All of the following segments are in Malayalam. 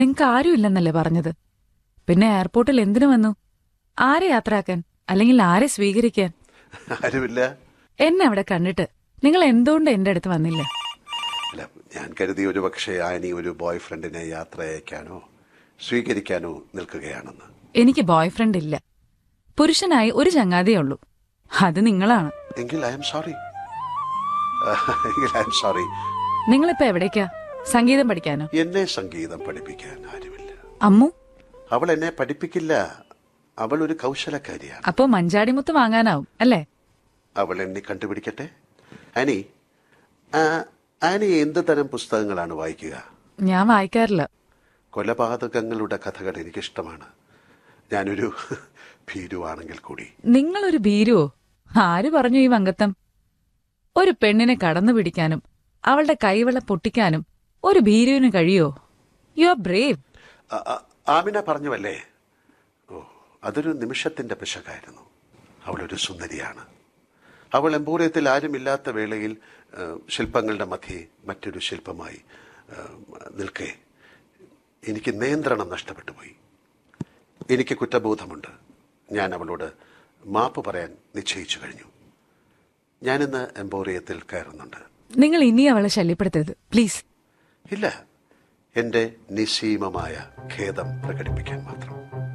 നിങ്ങൾക്ക് ആരുമില്ലെന്നല്ലേ പറഞ്ഞത് പിന്നെ എയർപോർട്ടിൽ എന്തിനു വന്നു ആരെ യാത്രയാക്കാൻ അല്ലെങ്കിൽ ആരെ സ്വീകരിക്കാൻ ആരുമില്ല എന്നെ അവിടെ കണ്ടിട്ട് നിങ്ങൾ എന്തുകൊണ്ട് എന്റെ അടുത്ത് വന്നില്ല അല്ല ഞാൻ കരുതി ഒരു പക്ഷേ ആനി ഒരു ബോയ് ഫ്രണ്ടിനെ യാത്ര അയക്കാനോ സ്വീകരിക്കാനോ നിൽക്കുകയാണെന്ന് എനിക്ക് ബോയ് ഫ്രണ്ട് ഇല്ല പുരുഷനായി ഒരു ചങ്ങാതിയേ ഉള്ളൂ അത് നിങ്ങളാണ് എങ്കിൽ ഐ എം സോറി എങ്കിൽ ഐ എം സോറി നിങ്ങളിപ്പോ എവിടേക്കാ സംഗീതം പഠിക്കാനോ എന്നെ സംഗീതം പഠിപ്പിക്കാൻ ആരുമില്ല അമ്മു അവൾ എന്നെ പഠിപ്പിക്കില്ല അവൾ ഒരു കൗശലക്കാരിയാണ് അപ്പോ മഞ്ചാടിമുത്ത് വാങ്ങാനാവും അല്ലേ അവൾ എന്നെ കണ്ടുപിടിക്കട്ടെ ആനി ആ, ആനി എന്ത് തരം പുസ്തകങ്ങളാണ് വായിക്കുക ഞാൻ വായിക്കാറില്ല കൊലപാതകങ്ങളുടെ കഥകൾ എനിക്കിഷ്ടമാണ് ഞാനൊരു ഭീരുവാണെങ്കിൽ കൂടി നിങ്ങളൊരു ഭീരുവോ ആര് പറഞ്ഞു ഈ വങ്കത്തം ഒരു പെണ്ണിനെ കടന്നു പിടിക്കാനും അവളുടെ കൈവള പൊട്ടിക്കാനും ഒരു ഭീരുവിന് കഴിയോ യു ആർ ബ്രേവ് ആ- ആ- ആമിന പറഞ്ഞുവല്ലേ ഓ അതൊരു നിമിഷത്തിന്റെ പിശകായിരുന്നു അവളൊരു സുന്ദരിയാണ് അവൾ എംപോറിയത്തിൽ ആരുമില്ലാത്ത വേളയിൽ ആ, ശില്പങ്ങളുടെ മധ്യേ മറ്റൊരു ശില്പമായി ആ, നിൽക്കെ എനിക്ക് നിയന്ത്രണം നഷ്ടപ്പെട്ടു പോയി എനിക്ക് കുറ്റബോധമുണ്ട് ഞാൻ അവളോട് മാപ്പ് പറയാൻ നിശ്ചയിച്ചു കഴിഞ്ഞു ഞാനിന്ന് എംപോറിയത്തിൽ കയറുന്നുണ്ട് നിങ്ങൾ ഇനി അവളെ ശല്യപ്പെടുത്തരുത് പ്ലീസ് ഇല്ല എന്റെ നിസ്സീമമായ ഖേദം പ്രകടിപ്പിക്കാൻ മാത്രം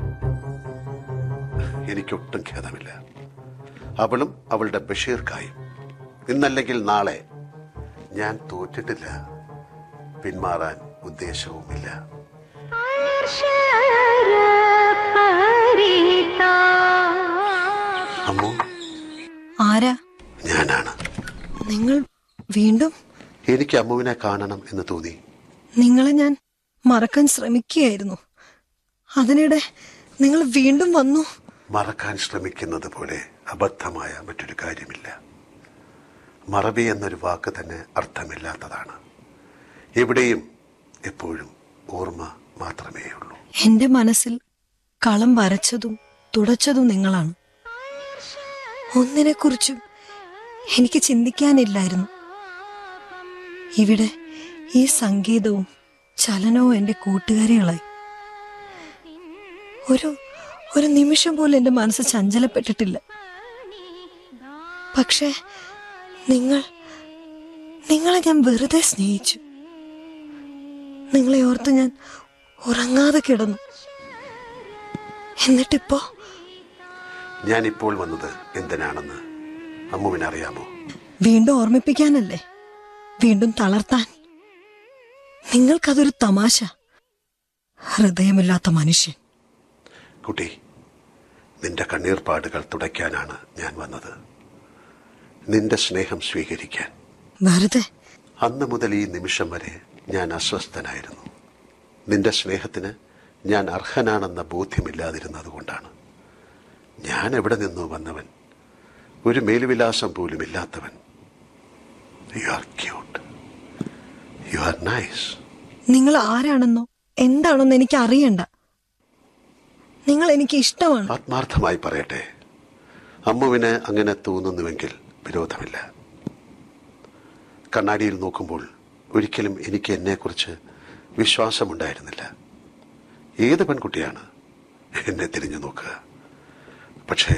എനിക്കൊട്ടും ഖേദമില്ല അവളും അവളുടെ ബഷീർക്കായും ഇന്നല്ലെങ്കിൽ നാളെ ഞാൻ തോറ്റിട്ടില്ല പിന്മാറാൻ ഉദ്ദേശവുമില്ല അമ്മു ആരാ ഞാനാണ് നിങ്ങൾ വീണ്ടും എനിക്ക് അമ്മുവിനെ കാണണം എന്ന് തോന്നി നിങ്ങളെ ഞാൻ മറക്കാൻ ശ്രമിക്കുകയായിരുന്നു അതിനിടെ നിങ്ങൾ വീണ്ടും വന്നു മറക്കാൻ ശ്രമിക്കുന്നത് പോലെ അബദ്ധമായ മറ്റൊരു കാര്യമില്ല മറവി എന്നൊരു വാക്ക് തന്നെ അർത്ഥമില്ലാത്തതാണ് എവിടെയും എപ്പോഴും ഓർമ്മ മാത്രമേ ഉള്ളൂ എന്റെ മനസ്സിൽ കളം വരച്ചതും തുടച്ചതും നിങ്ങളാണ് ഒന്നിനെക്കുറിച്ചും എനിക്ക് ചിന്തിക്കാനില്ലായിരുന്നു ഇവിടെ ഈ സംഗീതവും ചലനവും എന്റെ കൂട്ടുകാരികളായി ഒരു ഒരു നിമിഷം പോലും എന്റെ മനസ്സ് ചഞ്ചലപ്പെട്ടിട്ടില്ല പക്ഷേ നിങ്ങൾ നിങ്ങളെ ഞാൻ വെറുതെ സ്നേഹിച്ചു നിങ്ങളെ ഓർത്ത് ഞാൻ ഉറങ്ങാതെ കിടന്നു എന്നിട്ടിപ്പോ ഞാനിപ്പോൾ വന്നത് എന്തിനാണെന്ന് അമ്മുവിനറിയാമോ വീണ്ടും ഓർമ്മിപ്പിക്കാനല്ലേ വീണ്ടും തളർത്താൻ നിങ്ങൾക്കതൊരു തമാശ ഹൃദയമില്ലാത്ത മനുഷ്യൻ കുട്ടി നിന്റെ കണ്ണീർപ്പാടുകൾ തുടയ്ക്കാനാണ് ഞാൻ വന്നത് നിന്റെ സ്നേഹം സ്വീകരിക്കാൻ വെറുതെ അന്ന് മുതൽ ഈ നിമിഷം വരെ ഞാൻ അസ്വസ്ഥനായിരുന്നു നിന്റെ സ്നേഹത്തിന് ഞാൻ അർഹനാണെന്ന ബോധ്യമില്ലാതിരുന്നതുകൊണ്ടാണ് ഞാൻ എവിടെ നിന്നോ വന്നവൻ ഒരു മേലുവിലാസം പോലും ഇല്ലാത്തവൻ you are cute you are nice നിങ്ങൾ ആരാണെന്നോ എന്താണെന്നോ എനിക്ക് അറിയണ്ട നിങ്ങൾ എനിക്ക് ഇഷ്ടമാണ് ആത്മാർത്ഥമായി പറയട്ടെ അമ്മുവിന് അങ്ങനെ തോന്നുന്നുവെങ്കിൽ വിരോധമില്ല കണ്ണാടിയിൽ നോക്കുമ്പോൾ ഒരിക്കലും എനിക്ക് എന്നെക്കുറിച്ച് വിശ്വാസമുണ്ടായിരുന്നില്ല ഏത് പെൺകുട്ടിയാണ് എന്നെ തിരിഞ്ഞു നോക്കുക പക്ഷേ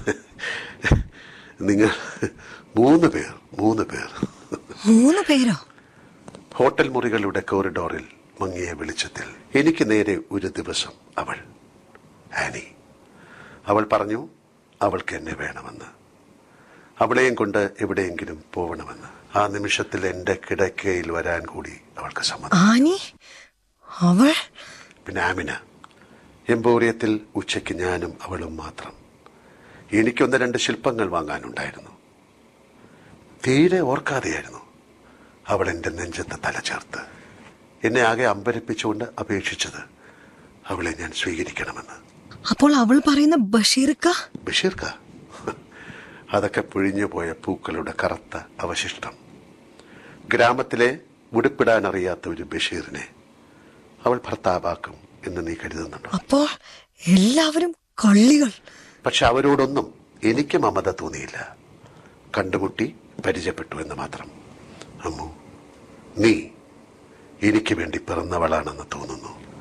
നിങ്ങൾ മൂന്ന് പേർ മൂന്ന് പേർ മൂന്ന് പേരോ ഹോട്ടൽ മുറികളുടെ കോറിഡോറിൽ മങ്ങിയ വെളിച്ചത്തിൽ എനിക്ക് നേരെ ഒരു ദിവസം അവൾ ആനി അവൾ പറഞ്ഞു അവൾക്ക് എന്നെ വേണമെന്ന് അവളെയും കൊണ്ട് എവിടെയെങ്കിലും പോവണമെന്ന് ആ നിമിഷത്തിൽ എന്റെ കിടക്കയിൽ വരാൻ കൂടി അവൾക്ക് സമ്മതം ആനി അവൾ പിന്നെ ആമിന എംപോറിയത്തിൽ ഉച്ചയ്ക്ക് ഞാനും അവളും മാത്രം എനിക്കൊന്ന് രണ്ട് ശില്പങ്ങൾ വാങ്ങാനുണ്ടായിരുന്നു തീരെ ഓർക്കാതെയായിരുന്നു അവൾ എൻ്റെ നെഞ്ചത്ത് തല ചേർത്ത് എന്നെ ആകെ അമ്പരപ്പിച്ചുകൊണ്ട് അപേക്ഷിച്ചത് അവളെ ഞാൻ സ്വീകരിക്കണമെന്ന് അപ്പോൾ അവൾ പറയുന്ന ബഷീർക്ക ബഷീർക്ക അതൊക്കെ പൊഴിഞ്ഞു പോയ പൂക്കളുടെ കറുത്ത അവശിഷ്ടം ഗ്രാമത്തിലെ ഉടുപ്പിടാൻ അറിയാത്ത ഒരു ബഷീറിനെ അവൾ ഭർത്താവാക്കും എന്ന് നീ കരുതുന്നുണ്ടോ അപ്പോൾ എല്ലാവരും കള്ളികൾ പക്ഷെ അവരോടൊന്നും എനിക്ക് മമത തോന്നിയില്ല കണ്ടുമുട്ടി പരിചയപ്പെട്ടു എന്ന് മാത്രം അമ്മു നീ എനിക്ക് വേണ്ടി പിറന്നവളാണെന്ന് തോന്നുന്നു